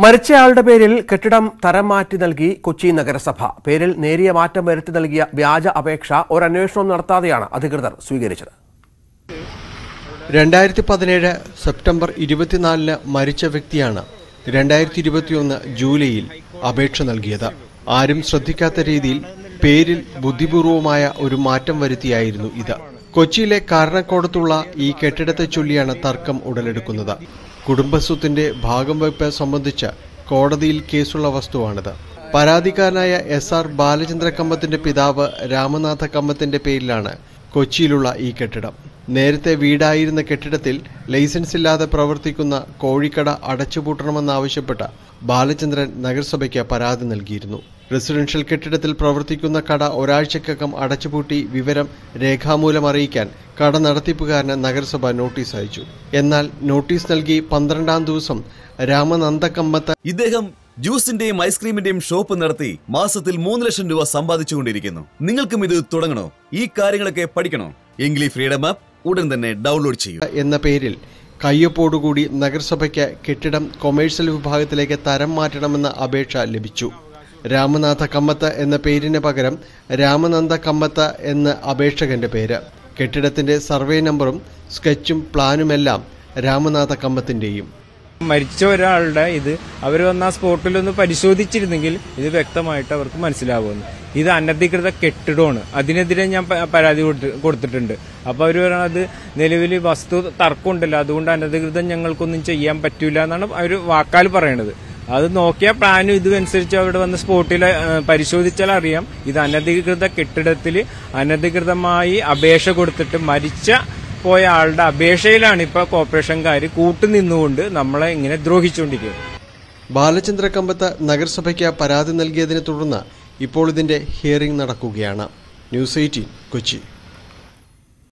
മരിച്ചയാളുടെ പേരിൽ കെട്ടിടം തരം മാറ്റി നൽകി കൊച്ചി നഗരസഭ പേരിൽ നേരിയ മാറ്റം വരുത്തി നൽകിയ വ്യാജ അപേക്ഷ ഒരന്വേഷണവും നടത്താതെയാണ് അധികൃതർ സ്വീകരിച്ചത് രണ്ടായിരത്തി പതിനേഴ് സെപ്റ്റംബർ ഇരുപത്തിനാലിന് മരിച്ച വ്യക്തിയാണ് രണ്ടായിരത്തി ഇരുപത്തിയൊന്ന് ജൂലൈയിൽ അപേക്ഷ നൽകിയത് ആരും ശ്രദ്ധിക്കാത്ത രീതിയിൽ പേരിൽ ബുദ്ധിപൂർവമായ ഒരു മാറ്റം വരുത്തിയായിരുന്നു ഇത് കൊച്ചിയിലെ കാരണക്കോടത്തുള്ള ഈ കെട്ടിടത്തെ ചൊല്ലിയാണ് തർക്കം ഉടലെടുക്കുന്നത് കുടുംബസ്വത്തിന്റെ ഭാഗം വയ്പ് സംബന്ധിച്ച് കോടതിയിൽ കേസുള്ള വസ്തുവാണിത് പരാതിക്കാരനായ എസ് ആർ ബാലചന്ദ്ര കമ്മത്തിന്റെ പിതാവ് രാമനാഥ കമ്മത്തിന്റെ പേരിലാണ് കൊച്ചിയിലുള്ള ഈ കെട്ടിടം നേരത്തെ വീടായിരുന്ന കെട്ടിടത്തിൽ ലൈസൻസ് ഇല്ലാതെ പ്രവർത്തിക്കുന്ന കോഴിക്കട അടച്ചുപൂട്ടണമെന്നാവശ്യപ്പെട്ട ബാലചന്ദ്രൻ നഗരസഭയ്ക്ക് പരാതി നൽകിയിരുന്നു റെസിഡൻഷ്യൽ കെട്ടിടത്തിൽ പ്രവർത്തിക്കുന്ന കട ഒരാഴ്ചക്കകം അടച്ചുപൂട്ടി വിവരം രേഖാമൂലം അറിയിക്കാൻ കട നടത്തിപ്പുകാരന് നഗരസഭ നോട്ടീസ് അയച്ചു എന്നാൽ നോട്ടീസ് നൽകി പന്ത്രണ്ടാം ദിവസം രാമനന്ദക്കമ്മത്ത് ഇദ്ദേഹം ജ്യൂസിന്റെയും ഐസ്ക്രീമിന്റെയും ഷോപ്പ് നടത്തി മാസത്തിൽ മൂന്ന് ലക്ഷം രൂപ സമ്പാദിച്ചുകൊണ്ടിരിക്കുന്നു നിങ്ങൾക്കും ഇത് തുടങ്ങണോ ഈ കാര്യങ്ങളൊക്കെ പഠിക്കണോ എങ്കിൽ ഈ ഫ്രീഡം ആപ്പ് ഉടൻ തന്നെ ഡൗൺലോഡ് ചെയ്യൂ എന്ന പേരിൽ കയ്യൊപ്പോടുകൂടി നഗരസഭയ്ക്ക് കെട്ടിടം കൊമേഴ്സ്യൽ വിഭാഗത്തിലേക്ക് തരം മാറ്റണമെന്ന അപേക്ഷ ലഭിച്ചു രാമനാഥ കമ്മത്ത് എന്ന പേരിന് പകരം രാമനന്ദ കമ്മത്ത് എന്ന അപേക്ഷകന്റെ പേര് കെട്ടിടത്തിന്റെ സർവേ നമ്പറും സ്കെച്ചും പ്ലാനുമെല്ലാം രാമനാഥ കമ്മത്തിന്റെയും മരിച്ച ഒരാളുടെ ഇത് അവർ വന്ന ആ സ്പോട്ടിലൊന്ന് പരിശോധിച്ചിരുന്നെങ്കിൽ ഇത് വ്യക്തമായിട്ട് അവർക്ക് മനസ്സിലാവുമെന്ന് ഇത് അനധികൃത കെട്ടിടമാണ് അതിനെതിരെ ഞാൻ പ- പരാതി കൊടുത്തി- കൊടുത്തിട്ടുണ്ട് അപ്പോൾ അവർ പറയണത് നിലവിൽ വസ്തു തർക്കമുണ്ടല്ലോ അതുകൊണ്ട് അനധികൃതം ഞങ്ങൾക്കൊന്നും ചെയ്യാൻ പറ്റൂല എന്നാണ് അവർ വാക്കാൽ പറയണത് അത് നോക്കിയ പ്ലാനും ഇതും അനുസരിച്ച് അവിടെ വന്ന് സ്പോട്ടിൽ പരിശോധിച്ചാൽ അറിയാം ഇത് അനധികൃത കെട്ടിടത്തിൽ അനധികൃതമായി അപേക്ഷ കൊടുത്തിട്ട് മരിച്ച പോയ ആളുടെ അപേക്ഷയിലാണ് ഇപ്പൊ കോർപ്പറേഷൻകാർ കൂട്ടുനിന്നുകൊണ്ട് നമ്മളെ ഇങ്ങനെ ദ്രോഹിച്ചുകൊണ്ടിരിക്കുന്നത് ബാലചന്ദ്ര കമ്പത്ത് നഗരസഭയ്ക്ക് പരാതി നൽകിയതിനെ തുടർന്ന് ഇപ്പോൾ ഇതിന്റെ ഹിയറിംഗ് നടക്കുകയാണ് ന്യൂസ് എയ്റ്റീൻ കൊച്ചി